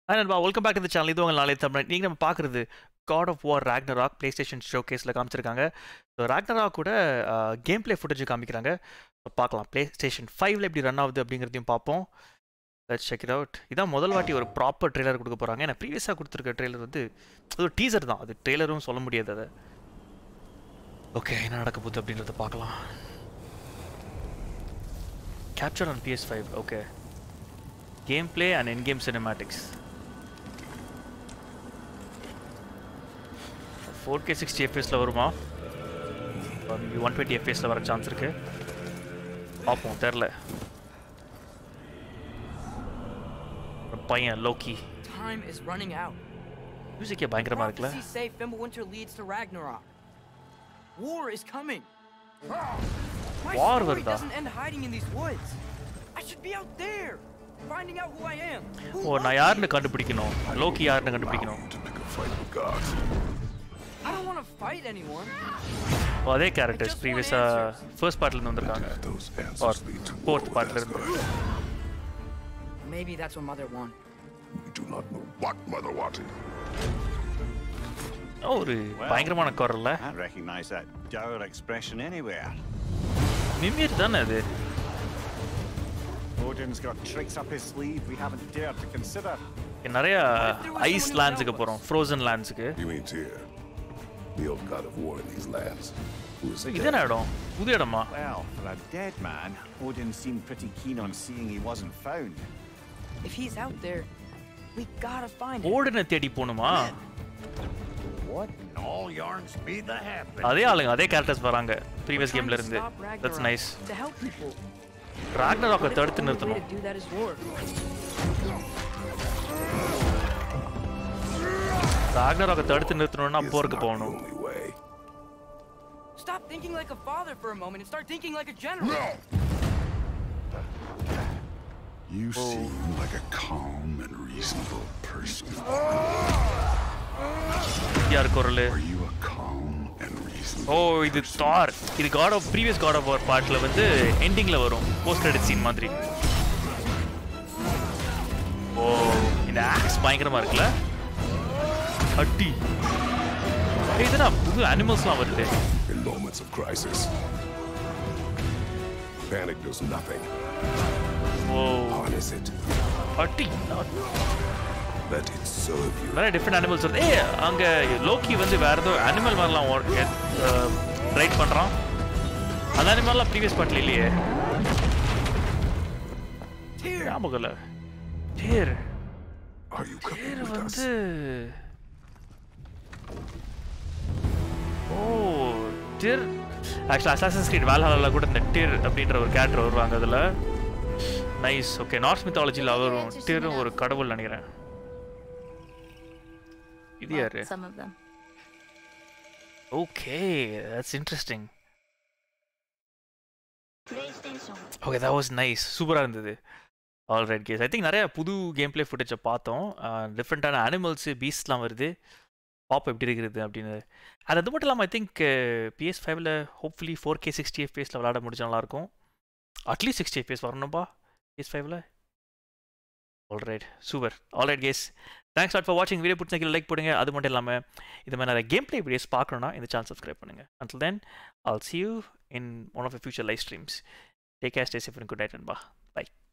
Hi நண்பா welcome back to the channel இது உங்கள் நாளை தமிழ் நீங்கள் நம்ம பார்க்குறது God of War Ragnarok PlayStation ஷோ கேஸில் காமிச்சிருக்காங்க ஸோ ராக்னராக் கூட கேம் ப்ளே ஃபுட்டேஜ் காமிக்கிறாங்க ஸோ பார்க்கலாம் ப்ளே ஸ்டேஷன் ஃபைவ்ல எப்படி ரன் ஆகுது அப்படிங்கிறதையும் பார்ப்போம் லெட்ஸ் செக் இட் அவுட் இதான் முதல் வாட்டி ஒரு ப்ராப்பர் ட்ரெய்லர் கொடுக்க போகிறாங்க ஏன்னா ப்ரீவியஸாக கொடுத்துருக்க ட்ரெய்லர் வந்து அது ஒரு டீசர் தான் அது ட்ரெய்லரும் சொல்ல முடியாது அதை ஓகே என்ன நடக்க போகுது அப்படின்றத பார்க்கலாம் capture on PS five okay gameplay and in game cinematics four K sixty எஃப்எஸில் வருமா ஒன் டுவெண்ட்டி எஃப்எஸில் வர சான்ஸ் இருக்கு பார்ப்போம் தெரில பையன் Loki Time is running out. மியூசிக்கே பயங்கரமாக இருக்குல்ல Prophecies say Fimbulwinter leads to Ragnarok. War is coming. My War story வருதா? doesn't end hiding in these woods. I should be out there, finding out who I am. Who ஓ நான் யாருன்னு கண்டுபிடிக்கணும் Loki யாருன்னு கண்டுபிடிக்கணும் to pick a fight with gods. I don't want to fight anyone. ஓ அதே characters ப்ரீவியஸாக first பார்ட்லேருந்து வந்திருக்காங்க Where those or answers lead to war fourth with partல இருந்து Asgard. Maybe that's what Mother wanted. We do not know what Mother wanted. ஓ, ஒரு பயங்கரமான குரல்ல Can't recognize that dour expression anywhere. மிமிர் தானே அது Odin's got tricks up his sleeve we haven't dared to consider. நிறைய ice லேண்ட்ஸுக்கு போகிறோம் frozen லேண்ட்ஸுக்கு You mean Tyr, the old god of war in these lands, who is இது என்ன dead. இடம் புது இடமா Well, for a dead man, Odin seemed pretty keen on seeing he wasn't found. If he's out there, we gotta find him. ஓடுன தேடி போகணுமா What? All yarns be the happen. அதே ஆளுங்க அதே கேரக்டர்ஸ் வராங்க ப்ரீவியஸ் Trying கேம்ல to இருந்து stop that's Ragnarok nice To help people. ராக்னராக்கை What if the தடுத்து only way நிறுத்தணும் to do that is war? ராக்னராக்கை தடுத்து நிறுத்தணும்னா Is போருக்கு not the போகணும் only way. Stop thinking like a father for a moment and start thinking like a general. You seem like a calm and reasonable person. யார் குரல் Are you a calm and reasonable ஓ இது person? Thor இது God of previous God of War பார்ட்டில் வந்து எண்டிங்கில் வரும் post credit scene மாதிரி ஓ இந்த aux பயங்கரமா இருக்குல்ல அட்டி ஏய், இதுனா புது அனிமல்ஸ்லாம் வருது In moments of crisis, panic does nothing. Oh Harness it. அட்டி Let it serve you. நிறைய டிஃப்ரெண்ட் அனிமல்ஸ் வருது ஏ அங்க லோக்கி வந்து வேற ஏதோ அனிமல் மாதிரிலாம் ரைட் பண்றான் அந்த அனிமல்லாம் ப்ரீவியஸ் பார்ட்ல இல்லையே Tyr, ஞாபகம் இல்லை Tyr Are you coming Tyr with us? வந்து ஓ டிர் ஆக்சுவலாக அசாசன்ஸ் கிரீட் வேல்ஹாலில் கூட இந்த டிர் அப்படின்ற ஒரு கேரக்டர் வருவாங்க அதில் நைஸ் ஓகே நார்த் மித்தாலஜியில் அவரும் டிரும் ஒரு கடவுள் நினைக்கிறேன் இது Well, யாரு Some of them. Okay that's interesting PlayStation. Okay that was nice சூப்பராக இருந்தது all right guys I think நிறைய புது கேம் ப்ளே ஃபுட்டேஜை பார்த்தோம் டிஃப்ரெண்ட்டான அனிமல்ஸு பீஸ்ட்லாம் வருது பாப் எப்படி இருக்கிறது அப்படின்னு அது அது மட்டும் இல்லாமல் ஐ திங்க் பிஎஸ் ஃபைவ்ல ஹோப்ஃபுல்லி ஃபோர் கே சிக்ஸ்டி எஃப்பிஎஸில் விளாட முடிஞ்சா நல்லாயிருக்கும் அட்லீஸ்ட் சிக்ஸ்டி எஃப்பிஎஸ் வரணும்பா பிஎஸ் ஃபைவ்ல all right super all right guys thanks lot for வாட்சிங் வீடியோ பிடிச்ச லைக் போடுங்க அது மட்டும் இல்லாமல் இது மாதிரி நிறைய கேம் ப்ளே வீடியோஸ் பார்க்கணுன்னா இந்த சேனல் சப்ஸ்கிரைப் பண்ணுங்கள் until then I'll see you in one of the future live streams. Take care, stay safe, and good night, and bye. Bye.